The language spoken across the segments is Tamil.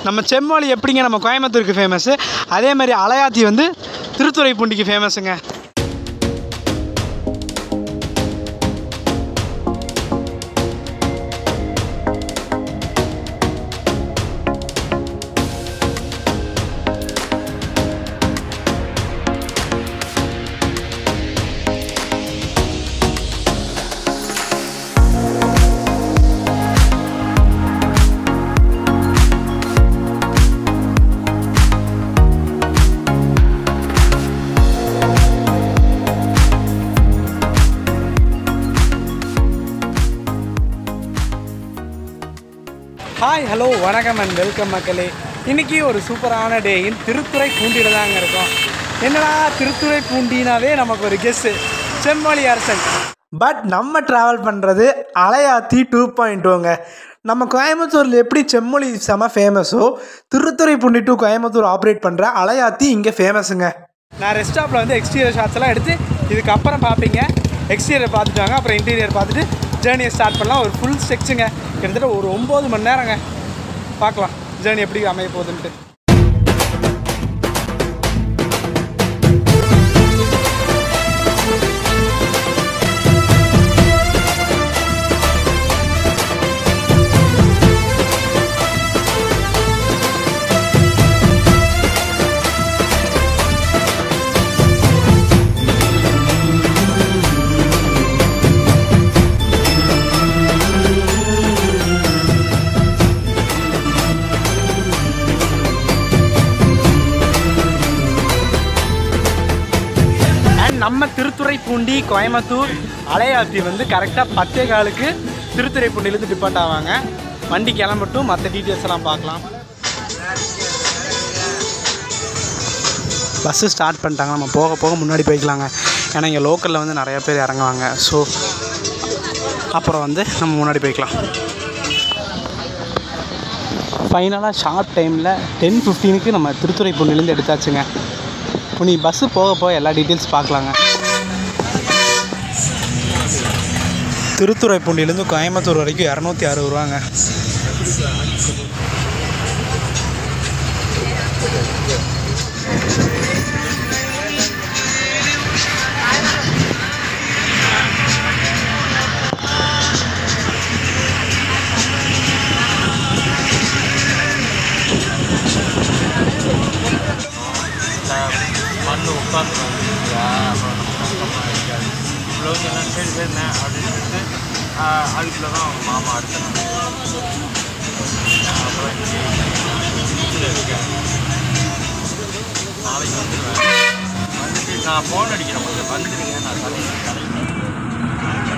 நம்ம செம்மொழி எப்படிங்க நம்ம கோயம்புத்தூருக்கு ஃபேமஸ்ஸு அதே மாதிரி அலையாத்தி வந்து திருத்துறைப்பூண்டிக்கு ஃபேமஸுங்க ஹாய் ஹலோ வணக்கம் அண்ட் வெல்கம் மக்களே இன்றைக்கி ஒரு சூப்பரான டே இன் திருத்துறை பூண்டியில் தாங்க இருக்கோம் என்னடா திருத்துறை பூண்டினாவே நமக்கு ஒரு கெஸ்ஸு செம்மொழி அரசன் பட் நம்ம ட்ராவல் பண்ணுறது அலையாத்தி டூ பாயிண்ட் டூங்க நம்ம கோயம்புத்தூரில் எப்படி செம்மொழி செம ஃபேமஸோ திருத்துறைப்பூண்டி டு கோயம்புத்தூர் ஆப்ரேட் பண்ணுற அலையாத்தி இங்கே ஃபேமஸுங்க நான் ரெஸ்ட் ஸ்டாப்பில் வந்து எக்ஸ்டீரியர் ஷாட்ஸ் எல்லாம் எடுத்து இதுக்கப்புறம் பார்ப்பீங்க எக்ஸ்டீரியர் பார்த்துட்டு வாங்க அப்புறம் இன்டீரியர் பார்த்துட்டு ஜேர்னியை ஸ்டார்ட் பண்ணலாம் ஒரு ஃபுல் ஸ்ட்ரெச்சுங்க கிட்டத்தட்ட ஒரு ஒம்பது மணி நேரங்க பார்க்கலாம் ஜேர்னி எப்படி அமைய போகுதுன்ட்டு அண்ட் நம்ம திருத்துறைப்பூண்டி கோயம்புத்தூர் அலையாத்தி வந்து கரெக்டாக பத்தே காலுக்கு திருத்துறைப்பூண்டிலேருந்து டிபார்ட் ஆவாங்க வண்டி கிளம்பட்டும் மற்ற டீட்டெயில்ஸ் எல்லாம் பார்க்கலாம் பஸ்ஸு ஸ்டார்ட் பண்ணிட்டாங்க நம்ம போக போக முன்னாடி போய்க்கலாங்க ஏன்னா இங்கே லோக்கலில் வந்து நிறைய பேர் இறங்குவாங்க ஸோ அப்புறம் வந்து நம்ம முன்னாடி போய்க்கலாம் ஃபைனலாக ஷார்ட் டைமில் டென் ஃபிஃப்டீனுக்கு நம்ம திருத்துறைப்பூண்டிலேருந்து எடுத்தாச்சுங்க இப்போ நீ பஸ்ஸு போக போக எல்லா டீட்டெயில்ஸ் பார்க்கலாங்க திருத்துறைப்பூண்டிலேருந்து கோயம்புத்தூர் வரைக்கும் இரநூத்தி அறுபது ரூபாங்க மண்ணு உட்காந்து அப்புறம் நம்ம கஷ்டமாக இருக்காது ப்ளவுஸ் எல்லாம் சரி போயிருந்தேன் அப்படின்னு சொல்லிட்டு ஆஹ் அதுக்குள்ள தான் அவங்க மாமா அடுத்தாங்க அப்புறம் இன்னைக்கு வீட்டில் இருக்கேன் நாளைக்கு வந்துடுவேன் வந்துட்டு நான் ஃபோன் அடிக்கிறேன் உங்களுக்கு வந்துடுங்க நான் தலையில் கடைக்கு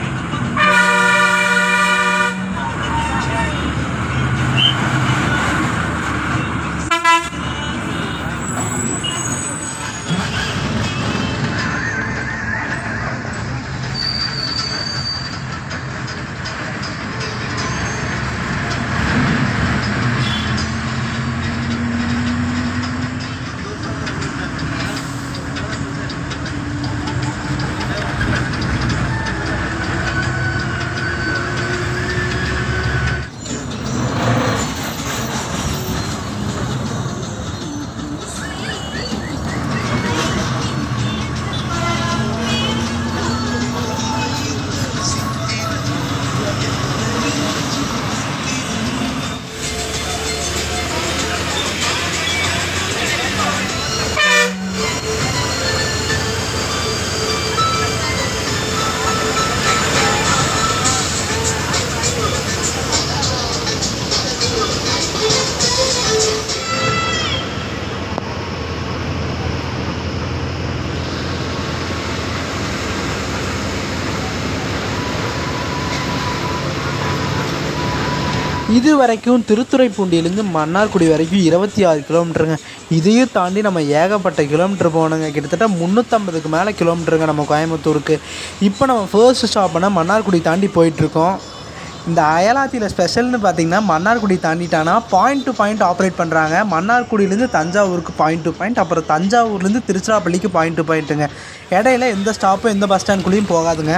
இது வரைக்கும் திருத்துறைப்பூண்டியிலேருந்து மன்னார்குடி வரைக்கும் இருபத்தி ஆறு கிலோமீட்டருங்க இதையும் தாண்டி நம்ம ஏகப்பட்ட கிலோமீட்டர் போகணுங்க கிட்டத்தட்ட முந்நூற்றம்பதுக்கு மேலே கிலோமீட்டருங்க நம்ம கோயம்புத்தூருக்கு இப்போ நம்ம ஃபர்ஸ்ட் ஸ்டாப் பண்ண மன்னார்குடி தாண்டி போயிட்டுருக்கோம் இந்த அயலாத்தியில் ஸ்பெஷல்னு பார்த்தீங்கன்னா மன்னார்குடி தாண்டிட்டானா பாயிண்ட் டு பாயிண்ட் ஆப்ரேட் பண்ணுறாங்க மன்னார்குடியிலேருந்து தஞ்சாவூருக்கு பாயிண்ட் டு பாயிண்ட் அப்புறம் தஞ்சாவூர்லேருந்து திருச்சிராப்பள்ளிக்கு பாயிண்ட் டு பாயிண்ட்டுங்க இடையில எந்த ஸ்டாப்பும் எந்த பஸ் ஸ்டாண்ட்குள்ளேயும் போகாதுங்க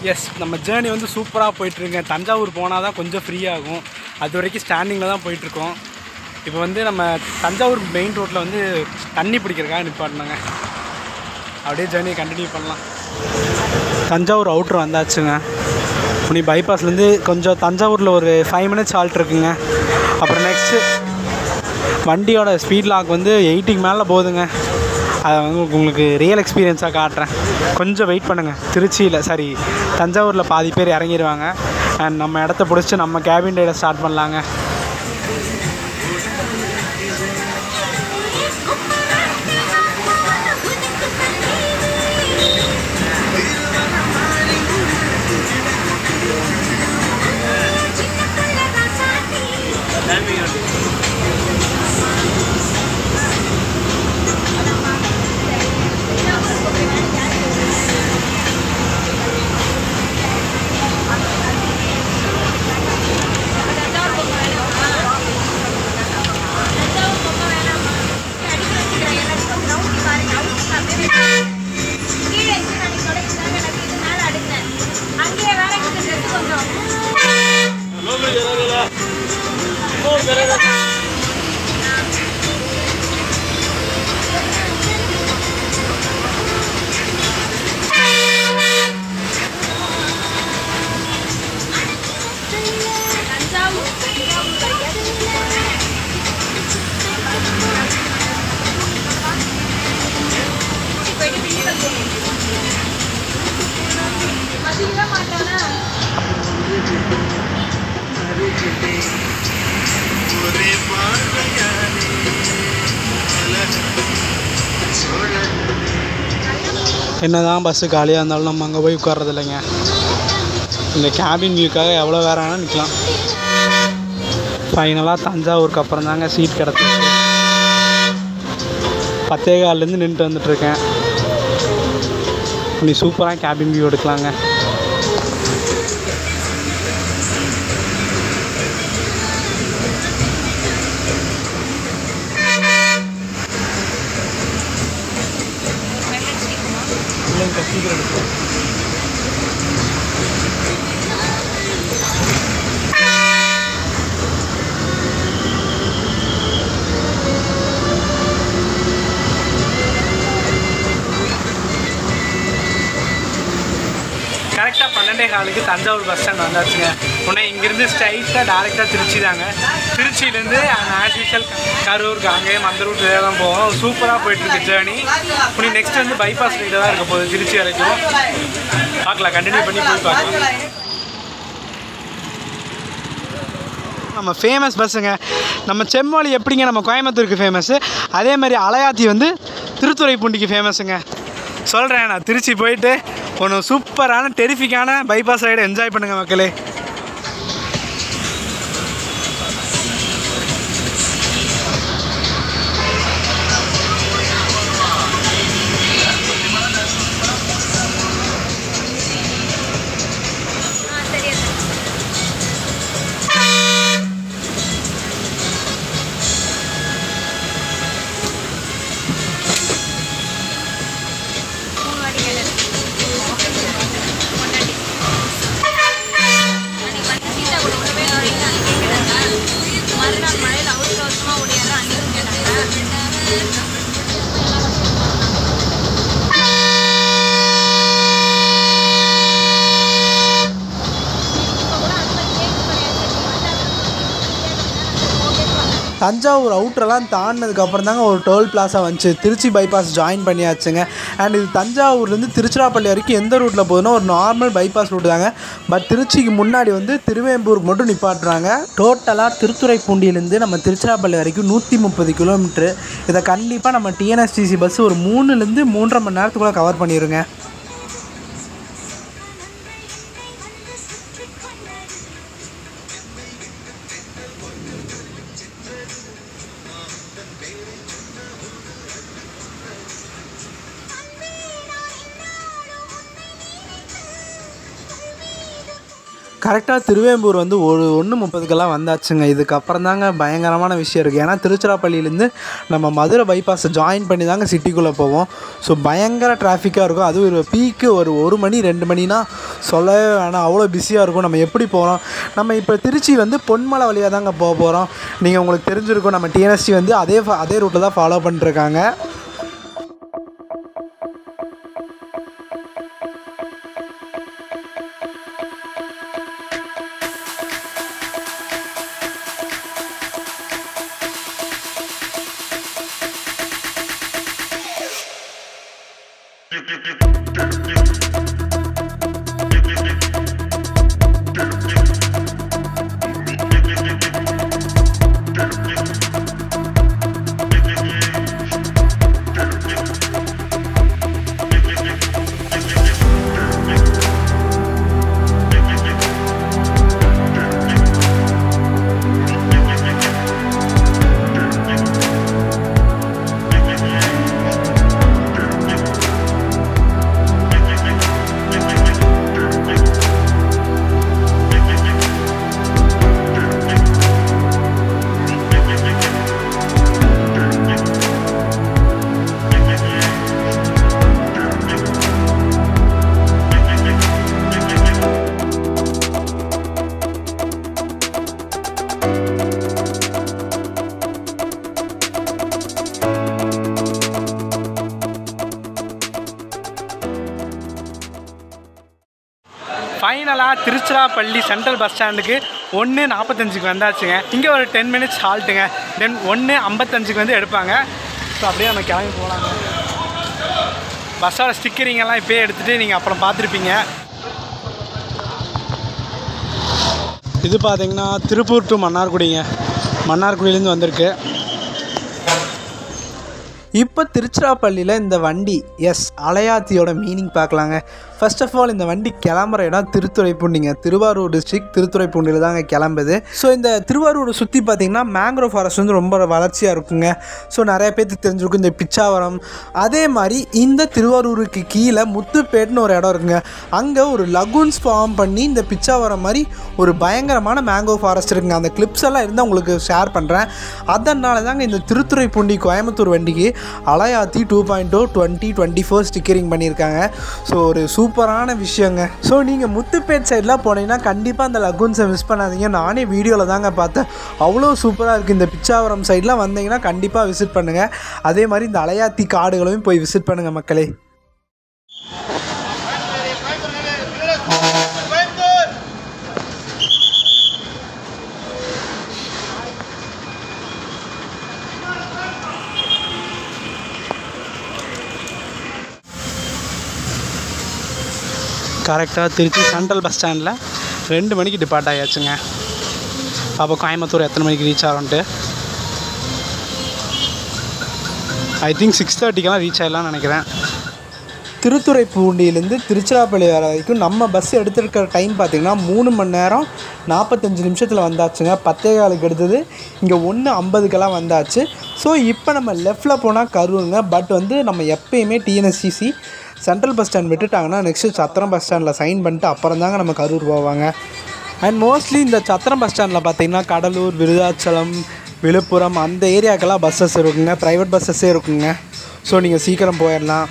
எஸ் நம்ம ஜேர்னி வந்து சூப்பராக போயிட்டுருங்க தஞ்சாவூர் போனால் தான் கொஞ்சம் ஃப்ரீ ஆகும் அது வரைக்கும் ஸ்டாண்டிங்கில் தான் போயிட்டுருக்கோம் இப்போ வந்து நம்ம தஞ்சாவூர் மெயின் ரோட்டில் வந்து தண்ணி பிடிக்கிறதுக்காக நிப்பாட்டினாங்க அப்படியே ஜேர்னியை கண்டினியூ பண்ணலாம் தஞ்சாவூர் அவுட்ரு வந்தாச்சுங்க நீ பைபாஸ்லேருந்து கொஞ்சம் தஞ்சாவூரில் ஒரு ஃபைவ் மினிட்ஸ் ஹால்ட் இருக்குங்க அப்புறம் நெக்ஸ்ட்டு வண்டியோட ஸ்பீட் லாக் வந்து எயிட்டிக்கு மேலே போகுதுங்க அதை வந்து உங்களுக்கு ரியல் எக்ஸ்பீரியன்ஸாக காட்டுறேன் கொஞ்சம் வெயிட் பண்ணுங்கள் திருச்சியில் சாரி தஞ்சாவூரில் பாதி பேர் இறங்கிடுவாங்க அண்ட் நம்ம இடத்த பிடிச்சி நம்ம கேபின் ரைடை ஸ்டார்ட் பண்ணலாங்க அங்கேயே வேற கொஞ்சம் தஞ்சாவூர் போயிட்டு திண்டுக்கல் போகணும் மதியிட மாட்டானா என்ன தான் பஸ்ஸு காலியாக இருந்தாலும் நம்ம அங்கே போய் உட்கார்றது இல்லைங்க இந்த கேபின் வியூக்காக எவ்வளோ வேற வேணால் நிற்கலாம் ஃபைனலாக தஞ்சாவூருக்கு அப்புறம் தாங்க சீட் கிடச்சிச்சு பத்தே கால்லேருந்து நின்றுட்டு வந்துட்டுருக்கேன் நீ சூப்பராக கேபின் வியூ எடுக்கலாங்க இல்லைங்க சீக்கிரம் எடுக்கலாம் கரெக்டாக பன்னெண்டே காலுக்கு தஞ்சாவூர் பஸ் ஸ்டாண்ட் வந்தாச்சுங்க உடனே இங்கேருந்து ஸ்ட்ரைட்டாக டேரெக்டாக திருச்சி தாங்க திருச்சியிலேருந்து ஆஸ் யூஷுவல் கரூர் காங்கே அந்த ரூட் தான் போவோம் சூப்பராக போயிட்டுருக்கு ஜேர்னி இப்படி நெக்ஸ்ட் வந்து பைபாஸ் ரைடு தான் இருக்க போகுது திருச்சி வரைக்கும் பார்க்கலாம் கண்டினியூ பண்ணி போய் பார்க்கலாம் நம்ம ஃபேமஸ் பஸ்ஸுங்க நம்ம செம்மொழி எப்படிங்க நம்ம கோயம்புத்தூருக்கு ஃபேமஸ்ஸு அதே மாதிரி அலையாத்தி வந்து திருத்துறைப்பூண்டிக்கு ஃபேமஸுங்க சொல்கிறேன் நான் திருச்சி போயிட்டு ஒன்று சூப்பரான டெரிஃபிக்கான பைபாஸ் ரைடை என்ஜாய் பண்ணுங்கள் மக்களே ஆ சரியா மூணு வாட்டி கேட்டேன் பொண்டாட்டி அன்னைக்கு வந்து சீதா கூட உள்ள போய் வரீங்க அன்னைக்கு கேட்டாங்க மறுநாள் மழையில் அவசர அவசரமாக ஓடியாரு அன்னைக்கும் கேட்டாங்க தஞ்சாவூர் அவுட்டரெல்லாம் தாண்டினதுக்கப்புறம் தாங்க ஒரு டோல் பிளாஸா வந்துச்சு திருச்சி பைபாஸ் ஜாயின் பண்ணியாச்சுங்க அண்ட் இது தஞ்சாவூர்லேருந்து திருச்சிராப்பள்ளி வரைக்கும் எந்த ரூட்டில் போகுதுன்னா ஒரு நார்மல் பைபாஸ் ரூட் தாங்க பட் திருச்சிக்கு முன்னாடி வந்து திருவேம்பூருக்கு மட்டும் நிப்பாட்டுறாங்க டோட்டலாக திருத்துறைப்பூண்டியிலேருந்து நம்ம திருச்சிராப்பள்ளி வரைக்கும் நூற்றி முப்பது கிலோமீட்ரு இதை கண்டிப்பாக நம்ம டிஎன்எஸ்டிசி பஸ் ஒரு மூணுலேருந்து மூன்றரை மணி நேரத்துக்குள்ளே கவர் பண்ணிடுங்க கரெக்டாக திருவேம்பூர் வந்து ஒரு ஒன்று முப்பதுக்கெல்லாம் வந்தாச்சுங்க இதுக்கப்புறம் தாங்க பயங்கரமான விஷயம் இருக்குது ஏன்னா திருச்சிராப்பள்ளியிலேருந்து நம்ம மதுரை பைபாஸை ஜாயின் பண்ணி தாங்க சிட்டிக்குள்ளே போவோம் ஸோ பயங்கர டிராஃபிக்காக இருக்கும் அதுவும் ஒரு பீக்கு ஒரு ஒரு மணி ரெண்டு மணினா சொல்லவே வேணாம் அவ்வளோ பிஸியாக இருக்கும் நம்ம எப்படி போகிறோம் நம்ம இப்போ திருச்சி வந்து பொன்மலை வழியாக தாங்க போக போகிறோம் நீங்கள் உங்களுக்கு தெரிஞ்சிருக்கும் நம்ம டிஎன்எஸ்டி வந்து அதே fa- அதே ரூட்டில் தான் ஃபாலோ பண்ணிட்டுருக்காங்க ஃபைனலாக திருச்சிராப்பள்ளி சென்ட்ரல் பஸ் ஸ்டாண்டுக்கு ஒன்று நாற்பத்தஞ்சுக்கு வந்தாச்சுங்க இங்கே ஒரு டென் மினிட்ஸ் ஹால்ட்டுங்க தென் ஒன்று ஐம்பத்தஞ்சுக்கு வந்து எடுப்பாங்க ஸோ அப்படியே நம்ம கிளம்பி போகலாங்க பஸ்ஸோட ஸ்டிக்கரிங் எல்லாம் இப்போயே எடுத்துகிட்டு நீங்கள் அப்புறம் பார்த்துருப்பீங்க இது பார்த்தீங்கன்னா திருப்பூர் டு மன்னார்குடிங்க மன்னார்குடியிலேருந்து வந்திருக்கு இப்போ திருச்சிராப்பள்ளியில் இந்த வண்டி எஸ் அலையாத்தியோட மீனிங் பார்க்கலாங்க ஃபர்ஸ்ட் ஆஃப் ஆல் இந்த வண்டி கிளம்புற இடம் திருத்துறைப்பூண்டிங்க திருவாரூர் டிஸ்ட்ரிக்ட் திருத்துறைப்பூண்டியில் தாங்க கிளம்புது ஸோ இந்த திருவாரூரை சுற்றி பார்த்தீங்கன்னா மேங்க்ரோவ் ஃபாரஸ்ட் வந்து ரொம்ப வளர்ச்சியாக இருக்குங்க ஸோ நிறைய பேர்த்துக்கு தெரிஞ்சிருக்கும் இந்த பிச்சாவரம் அதே மாதிரி இந்த திருவாரூருக்கு கீழே முத்துப்பேட்னு ஒரு இடம் இருக்குங்க அங்கே ஒரு லகுன்ஸ் ஃபார்ம் பண்ணி இந்த பிச்சாவரம் மாதிரி ஒரு பயங்கரமான மேங்கோ ஃபாரஸ்ட் இருக்குங்க அந்த கிளிப்ஸ் எல்லாம் இருந்தால் உங்களுக்கு ஷேர் பண்ணுறேன் அதனால தாங்க இந்த திருத்துறைப்பூண்டி கோயம்புத்தூர் வண்டிக்கு Alaiyathi two point two twenty twenty four stickering பண்ணியிருக்காங்க ஸோ ஒரு சூப்பரான விஷயங்க ஸோ நீங்கள் முத்துப்பேட் சைட்லாம் போனீங்கன்னா கண்டிப்பாக அந்த லகுன்ஸை மிஸ் பண்ணாதீங்க நானே வீடியோவில் தாங்க பார்த்தேன் அவ்வளோ சூப்பராக இருக்குது இந்த பிச்சாவரம் சைட்லாம் வந்தீங்கன்னா கண்டிப்பாக விசிட் பண்ணுங்கள் அதே மாதிரி இந்த அலையாத்தி காடுகளையும் போய் விசிட் பண்ணுங்கள் மக்களே கரெக்டாக திருச்சி சென்ட்ரல் பஸ் ஸ்டாண்டில் ரெண்டு மணிக்கு டிபார்ட் ஆயாச்சுங்க அப்போ கோயம்புத்தூர் எத்தனை மணிக்கு ரீச் ஆகும்ன்ட்டு ஐ திங்க் சிக்ஸ் தேர்ட்டிக்கெல்லாம் ரீச் ஆகிடலாம்னு நினைக்கிறேன் திருத்துறைப்பூண்டியிலேருந்து திருச்சிராப்பள்ளி வர வரைக்கும் நம்ம பஸ் எடுத்துருக்கிற டைம் பார்த்திங்கன்னா மூணு மணி நேரம் நாற்பத்தஞ்சு நிமிஷத்தில் வந்தாச்சுங்க பத்தே காலுக்கு எடுத்தது இங்கே ஒன்று ஐம்பதுக்கெல்லாம் வந்தாச்சு ஸோ இப்போ நம்ம லெஃப்டில் போனால் கரூருங்க பட் வந்து நம்ம எப்பயுமே டிஎன்எஸ்சிசி சென்ட்ரல் பஸ் ஸ்டாண்ட் விட்டுட்டாங்கன்னா நெக்ஸ்ட்டு சத்திரம் பஸ் ஸ்டாண்டில் சைன் பண்ணிட்டு அப்புறம் தாங்க நம்ம கரூர் போவாங்க அண்ட் மோஸ்ட்லி இந்த சத்திரம் பஸ் ஸ்டாண்டில் பார்த்தீங்கன்னா கடலூர் விருதாச்சலம் விழுப்புரம் அந்த ஏரியாக்கெல்லாம் பஸ்ஸஸ் இருக்குங்க ப்ரைவேட் பஸ்ஸஸே இருக்குங்க ஸோ நீங்கள் சீக்கிரம் போயிடலாம்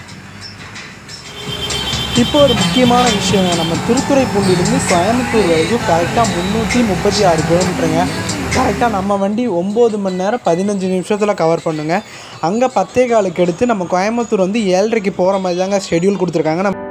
இப்போ ஒரு முக்கியமான விஷயம் நம்ம திருத்துறைப்பூண்டிலேருந்து கோயம்புத்தூர் வரைக்கும் கரெக்டாக முந்நூற்றி முப்பத்தி ஆறு கிலோமீட்டருங்க கரெக்டாக நம்ம வண்டி ஒம்பது மணி நேரம் பதினஞ்சு நிமிஷத்தில் கவர் பண்ணுங்க அங்கே பத்தே காலுக்கு எடுத்து நம்ம கோயம்புத்தூர் வந்து ஏழரைக்கு போகிற மாதிரி தாங்க ஷெட்யூல் கொடுத்துருக்காங்க நம்ம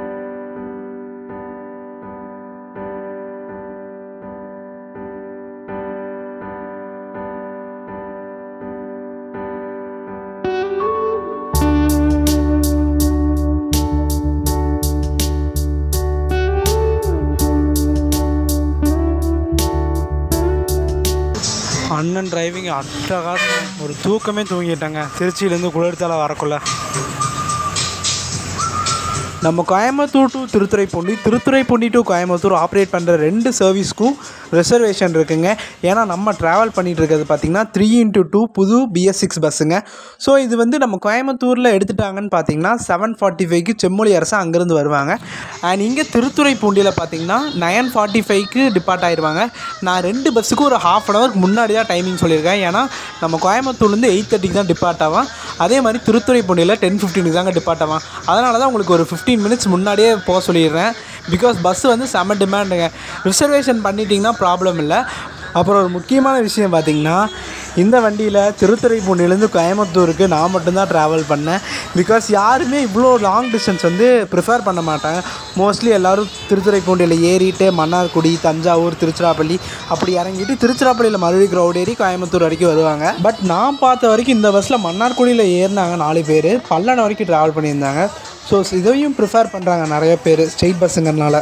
அண்ணன் டிரைவிங் அட்டகாசம் ஒரு தூக்கமே தூங்கிட்டாங்க திருச்சியிலேருந்து குளிர்த்தால வரக்குள்ள நம்ம Coimbatore to Thiruthuraipoondi Thiruthuraipoondi to Coimbatore operate பண்ணுற ரெண்டு சர்வீஸ்க்கும் ரிசர்வேஷன் இருக்குங்க ஏன்னா நம்ம ட்ராவல் பண்ணிகிட்டு இருக்கிறது பார்த்திங்கன்னா த்ரீ இன்ட்டு டூ புது பிஎஸ் சிக்ஸ் பஸ்ஸுங்க ஸோ இது வந்து நம்ம கோயம்புத்தூரில் எடுத்துட்டாங்கன்னு பார்த்தீங்கன்னா செவன் ஃபார்ட்டி ஃபைவ்க்கு செம்மொழி அரசு அங்கேருந்து வருவாங்க அண்ட் இங்கே திருத்துறைப்பூண்டியில் பார்த்தீங்கன்னா நயன் ஃபார்ட்டி ஃபைவ்க்கு டிபார்ட் ஆயிடுவாங்க நான் ரெண்டு பஸ்ஸுக்கு ஒரு ஹாஃப் அன் ஹவருக்கு முன்னாடி தான் டைமிங் சொல்லியிருக்கேன் ஏன்னா நம்ம கோயம்புத்தூர்லேருந்து எயிட் தேர்ட்டிக்கு தான் டிபார்ட் ஆகும் அதே மாதிரி திருத்துறைப்பூண்டியில் டென் ஃபிஃப்டீனுக்கு தாங்க டிபார்ட் ஆகும் அதனால தான் உங்களுக்கு ஒரு ஃபிஃப்டீன் மினிட்ஸ் முன்னாடியே போக சொல்லிடுறேன் பிகாஸ் பஸ் வந்து செம டிமாண்டுங்க ரிசர்வேஷன் பண்ணிட்டீங்கன்னா ப்ராப்ளம் இல்லை அப்புறம் ஒரு முக்கியமான விஷயம் பார்த்திங்கன்னா இந்த வண்டியில் திருத்துறைப்பூண்டிலேருந்து கோயம்புத்தூருக்கு நான் மட்டும்தான் ட்ராவல் பண்ணேன் பிகாஸ் யாருமே இவ்வளோ லாங் டிஸ்டன்ஸ் வந்து ப்ரிஃபர் பண்ண மாட்டாங்க மோஸ்ட்லி எல்லோரும் திருத்துறைப்பூண்டியில் ஏறிட்டு மன்னார்குடி தஞ்சாவூர் திருச்சிராப்பள்ளி அப்படி இறங்கிட்டு திருச்சிராப்பள்ளியில் மறுபடியும் க்ரௌட் ஏறி கோயம்புத்தூர் வரைக்கும் வருவாங்க பட் நான் பார்த்த வரைக்கும் இந்த பஸ்ஸில் மன்னார்குடியில் ஏறினாங்க நாலு பேர் பல்லடம் வரைக்கும் ட்ராவல் பண்ணியிருந்தாங்க ஸோ இதையும் ப்ரிஃபர் பண்ணுறாங்க நிறைய பேர் ஸ்ட்ரெயிட் பஸ்ஸுங்கிறனால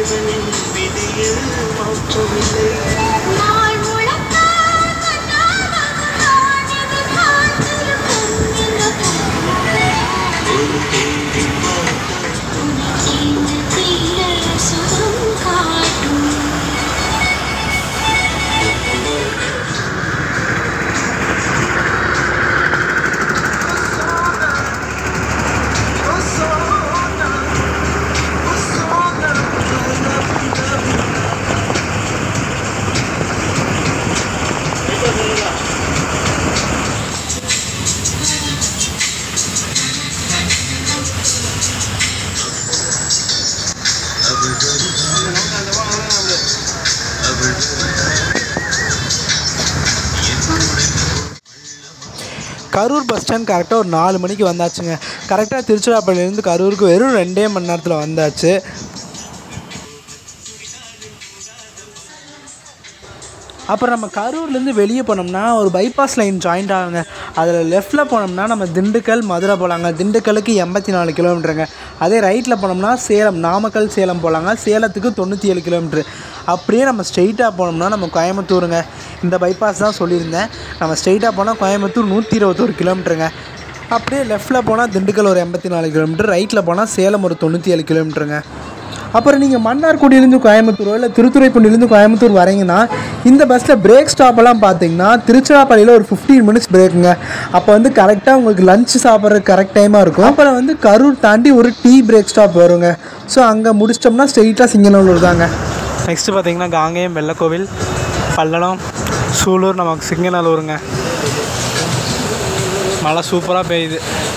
நாள் முழக்க கண்ணாக காணது காத்திருக்கும் இந்த தீர சுகம் காட்டும் கரூர் பஸ் ஸ்டாண்ட் கரெக்டாக ஒரு நாலு மணிக்கு வந்தாச்சுங்க கரெக்டாக திருச்சிராப்பள்ளியிலேருந்து கரூருக்கு வெறும் ரெண்டே மணி நேரத்தில் வந்தாச்சு அப்புறம் நம்ம கரூர்லேருந்து வெளியே போனோம்னா ஒரு பைபாஸ் லைன் ஜாயிண்ட் ஆகுங்க அதில் லெஃப்ட்டில் போனோம்னா நம்ம திண்டுக்கல் மதுரை போகலாங்க திண்டுக்கலுக்கு எண்பத்தி நாலு கிலோமீட்டருங்க அதே ரைட்டில் போனோம்னா சேலம் நாமக்கல் சேலம் போகலாங்க சேலத்துக்கு தொண்ணூற்றி ஏழு கிலோமீட்ரு அப்படியே நம்ம ஸ்ட்ரெயிட்டாக போனோம்னா நம்ம கோயம்புத்தூருங்க இந்த பைபாஸ் தான் சொல்லியிருந்தேன் நம்ம ஸ்ட்ரெயிட்டாக போனால் கோயம்புத்தூர் நூற்றி இருபத்தோரு கிலோமீட்டருங்க அப்படியே லெஃப்ட்டில் போனால் திண்டுக்கல் ஒரு எண்பத்தி நாலு கிலோமீட்டர் ரைட்டில் போனால் சேலம் ஒரு தொண்ணூற்றி ஏழு கிலோமீட்டருங்க அப்புறம் நீங்கள் மன்னார்குடியிலேருந்து கோயம்புத்தூரோ இல்லை திருத்துறைப்பூண்டிலேருந்து கோயம்புத்தூர் வரீங்கன்னா இந்த பஸ்ஸில் பிரேக் ஸ்டாப்பெல்லாம் பார்த்தீங்கன்னா திருச்சிராப்பள்ளியில் ஒரு ஃபிஃப்டீன் மினிட்ஸ் பிரேக்குங்க அப்போ வந்து கரெக்டாக உங்களுக்கு லஞ்ச் சாப்பிட்றது கரெக்ட் டைமாக இருக்கும் அப்புறம் வந்து கரூர் தாண்டி ஒரு டீ பிரேக் ஸ்டாப் வருங்க ஸோ அங்கே முடிச்சிட்டோம்னா ஸ்ட்ரெயிட்டாக சிங்கநல்லூர் தாங்க நெக்ஸ்ட்டு பார்த்தீங்கன்னா காங்கேயம் வெள்ளக்கோவில் பல்லடம் சூலூர் நமக்கு சிங்கநல்லூருங்க மழை சூப்பராக பெய்யுது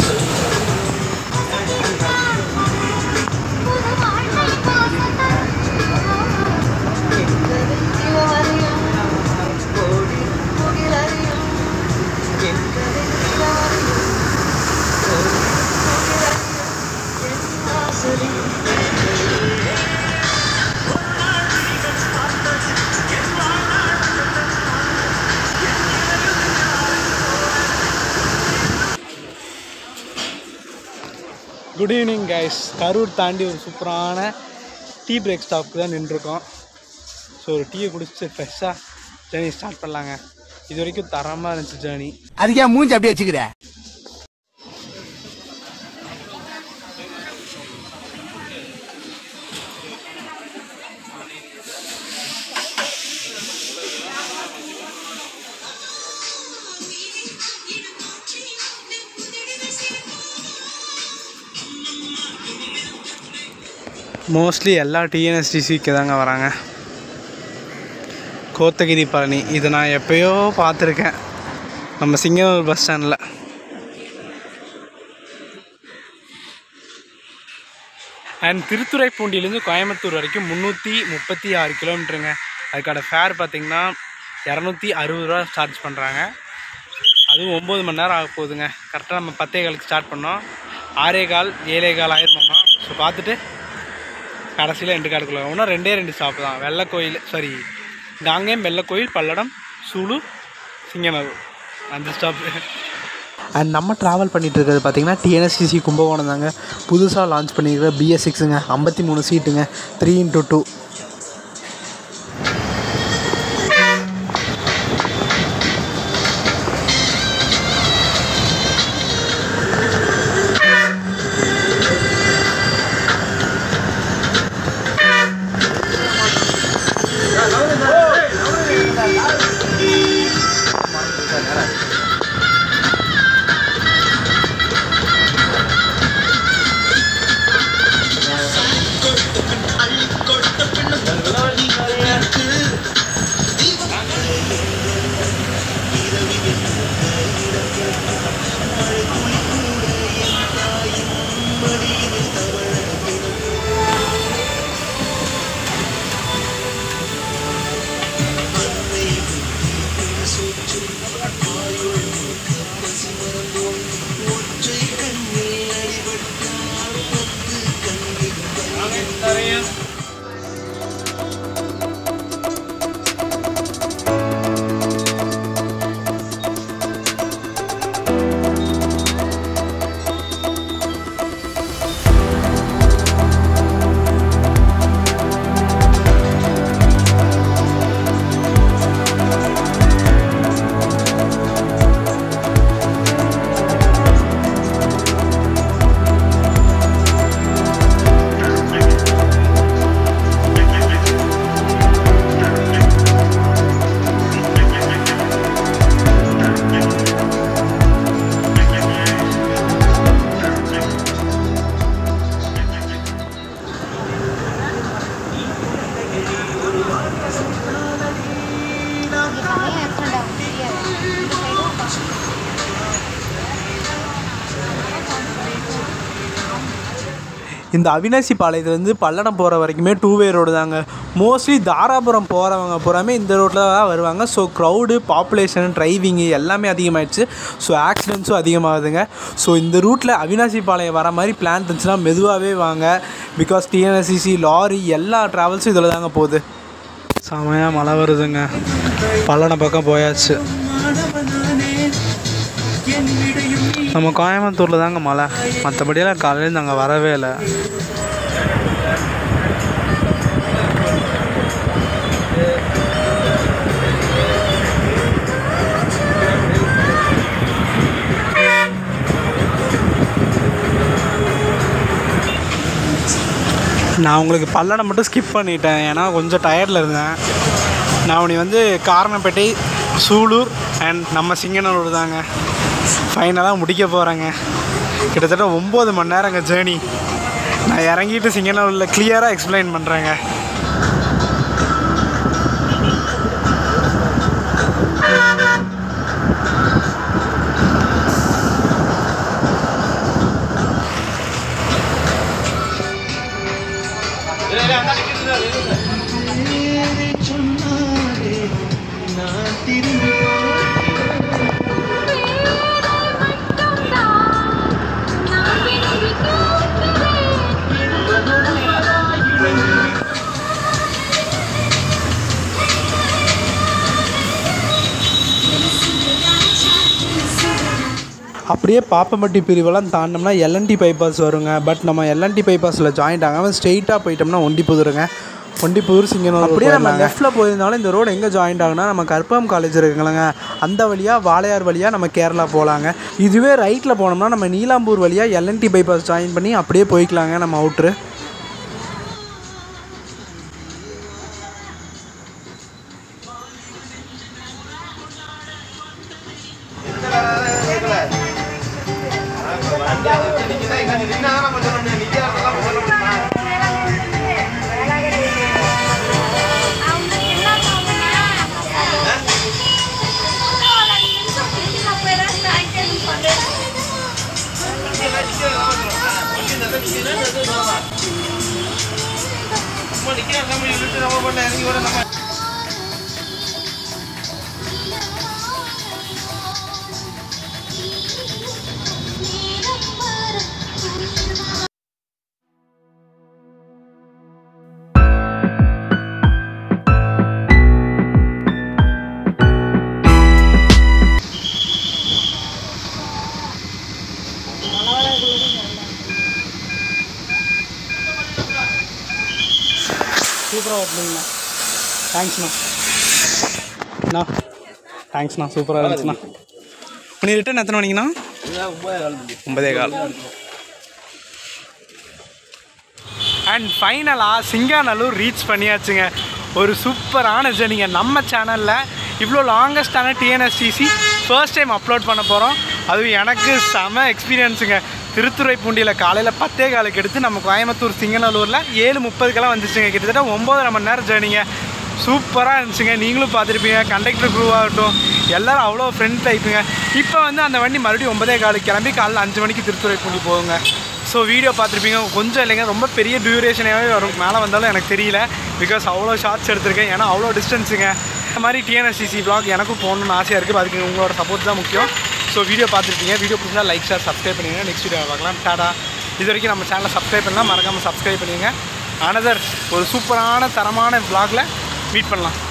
குட் ஈவினிங் கைஸ் கரூர் தாண்டி ஒரு சூப்பரான டீ பிரேக் ஸ்டாப்க்கு தான் நின்றுருக்கோம் ஸோ ஒரு டீயை குடிச்சு ஃப்ரெஷ்ஷாக ஜேர்னி ஸ்டார்ட் பண்ணலாங்க இது வரைக்கும் தரமாக இருந்துச்சு ஜேர்னி அதுக்கே மூஞ்சி அப்படியே வச்சுக்கிற மோஸ்ட்லி எல்லா டிஎன்எஸ்டிசிக்கு தாங்க வராங்க கோத்தகிரி பழனி இதை நான் எப்பயோ பார்த்துருக்கேன் நம்ம சிங்கனூர் பஸ் ஸ்டாண்டில் அண்ட் திருத்துறைப்பூண்டியிலேருந்து கோயம்புத்தூர் வரைக்கும் முந்நூற்றி முப்பத்தி ஆறு கிலோமீட்டருங்க அதுக்கான ஃபேர் பார்த்தீங்கன்னா இரநூத்தி அறுபது ரூபா சார்ஜ் பண்ணுறாங்க அதுவும் ஒம்பது மணி நேரம் ஆக போகுதுங்க கரெக்டாக நம்ம பத்தே காலுக்கு ஸ்டார்ட் பண்ணோம் ஆறே கால் ஏழே கால் ஆயிருமாம்மா ஸோ பார்த்துட்டு கடைசியில் ரெண்டு காடுக்குள்ள இன்னும் ரெண்டே ரெண்டு ஸ்டாப் தான் வெள்ளக்கோயில் சாரி காங்கேயம் வெள்ளக்கோயில் பல்லடம் சூலூர் சிங்கநல்லூர் அந்த ஸ்டாப் அண்ட் நம்ம ட்ராவல் பண்ணிட்டு இருக்கிறது பார்த்தீங்கன்னா டிஎன்எஸ்டிசி கும்பகோணம் தாங்க புதுசாக லான்ச் பண்ணியிருக்கிற பிஎஸ் சிக்ஸுங்க ஐம்பத்தி மூணு சீட்டுங்க த்ரீ இன்ட்டு டூ இந்த அவினாசி பாளையத்துலேருந்து பல்லடம் போகிற வரைக்குமே டூ வே ரோடு தாங்க மோஸ்ட்லி தாராபுரம் போகிறவங்க பூராமே இந்த ரோட்டில் தான் வருவாங்க ஸோ க்ரௌடு பாப்புலேஷன் டிரைவிங்கு எல்லாமே அதிகமாகிடுச்சு ஸோ ஆக்சிடென்ட்ஸும் அதிகமாகுதுங்க ஸோ இந்த ரூட்டில் அவினாசி பாளையம் வர மாதிரி பிளான் இருந்துச்சுன்னா மெதுவாகவே வாங்க பிகாஸ் டிஎன்எஸ்சிசி லாரி எல்லா ட்ராவல்ஸும் இதில் தாங்க போகுது செமையாக மழை வருதுங்க பல்லடம் பக்கம் போயாச்சு நம்ம கோயம்புத்தூரில் தாங்க மழை மற்றபடியெல்லாம் காலையில் நாங்கள் வரவே இல்லை நான் உங்களுக்கு பல்லடம் மட்டும் ஸ்கிப் பண்ணிட்டேன் ஏன்னா கொஞ்சம் டயர்டில் இருந்தேன் நான் உனி வந்து காரணப்பேட்டை சூலூர் அண்ட் நம்ம சிங்கனூர் தாங்க ஃபைனலாக முடிக்க போகிறேங்க கிட்டத்தட்ட ஒம்பது மணி நேரங்க ஜேர்னி நான் இறங்கிட்டு சிங்கனூரில் கிளியராக எக்ஸ்பிளைன் பண்ணுறேங்க அப்படியே பாப்பம்பட்டி பிரிவெல்லாம் தாண்டினோம்னா எல்என்டி பைபாஸ் வருங்க பட் நம்ம எல்என்டி பைபாஸில் ஜாயிண்ட் ஆகாமல் ஸ்ட்ரெயிட்டாக போயிட்டோம்னா ஒண்டிப்புதுருங்க ஒண்டிப்புதூர் சிங்கனூர் அப்படியே நம்ம லெஃப்ட்டில் போயிருந்தாலும் இந்த ரோடு எங்கே ஜாயிண்ட் ஆகுனா நம்ம கற்பகம் காலேஜ் இருக்குங்களங்க அந்த வழியாக வாளையார் வழியாக நம்ம கேரளா போகலாங்க இதுவே ரைட்டில் போனோம்னா நம்ம நீலாம்பூர் வழியாக எல்என்டி பைபாஸ் ஜாயின் பண்ணி அப்படியே போய்க்கலாங்க நம்ம அவுட்ரு சூப்பராக ஓட்டுனீங்கண்ணா தேங்க்ஸ்ண்ணா அண்ணா தேங்க்ஸ்ண்ணா சூப்பராக இருந்துச்சுண்ணா நீ ரிட்டர்ன் எத்தனை மணிங்கண்ணா ஒன்பதே கால் அண்ட் ஃபைனலாக சிங்காநல்லூர் ரீச் பண்ணியாச்சுங்க ஒரு சூப்பரான ஜேர்னிங்க நம்ம சேனலில் இவ்வளோ லாங்கஸ்டான டிஎன்எஸ்டிசி ஃபர்ஸ்ட் டைம் அப்லோட் பண்ண போகிறோம் அதுவும் எனக்கு செம எக்ஸ்பீரியன்ஸுங்க திருத்துறைப்பூண்டியில் காலையில் பத்தே காலுக்கு எடுத்து நம்ம கோயம்புத்தூர் சிங்கநல்லூரில் ஏழு முப்பதுக்கெல்லாம் வந்துச்சுங்க கிட்டத்தட்ட ஒம்பதரை மணி நேரம் ஜேர்னிங்க சூப்பராக இருந்துச்சுங்க நீங்களும் பார்த்துருப்பீங்க கண்டக்டர் க்ரூ ஆகட்டும் எல்லாரும் அவ்வளோ ஃப்ரெண்ட் டைப்புங்க இப்போ வந்து அந்த வண்டி மறுபடியும் ஒன்பதே காலுக்கு கிளம்பி காலைல அஞ்சு மணிக்கு திருத்துறைப்பூண்டி போகுங்க ஸோ வீடியோ பார்த்துருப்பீங்க கொஞ்சம் இல்லைங்க ரொம்ப பெரிய டியூரேஷனாகவே வரும் மேலே வந்தாலும் எனக்கு தெரியல பிகாஸ் அவ்வளோ ஷார்ட்ஸ் எடுத்திருக்கேன் ஏன்னா அவ்வளோ டிஸ்டன்ஸுங்க இந்த மாதிரி டிஎன்எஸ்சிசி vlog எனக்கும் போகணும்னு ஆசையாக இருக்குது அதுக்கு உங்களோட சப்போர்ட் தான் முக்கியம் ஸோ வீடியோ பார்த்துருப்பீங்க வீடியோ பிடிச்சா லைக் ஷேர் சப்ஸ்கிரைப் பண்ணுங்க நெக்ஸ்ட் வீடியோ பார்க்கலாம் டாடா இது வரைக்கும் நம்ம சேனலை சப்ஸ்கிரைப் பண்ணலாம் மறக்காமல் சப்ஸ்கிரைப் பண்ணுங்க அனதர் ஒரு சூப்பரான தரமான vlogல மீட் பண்ணலாம்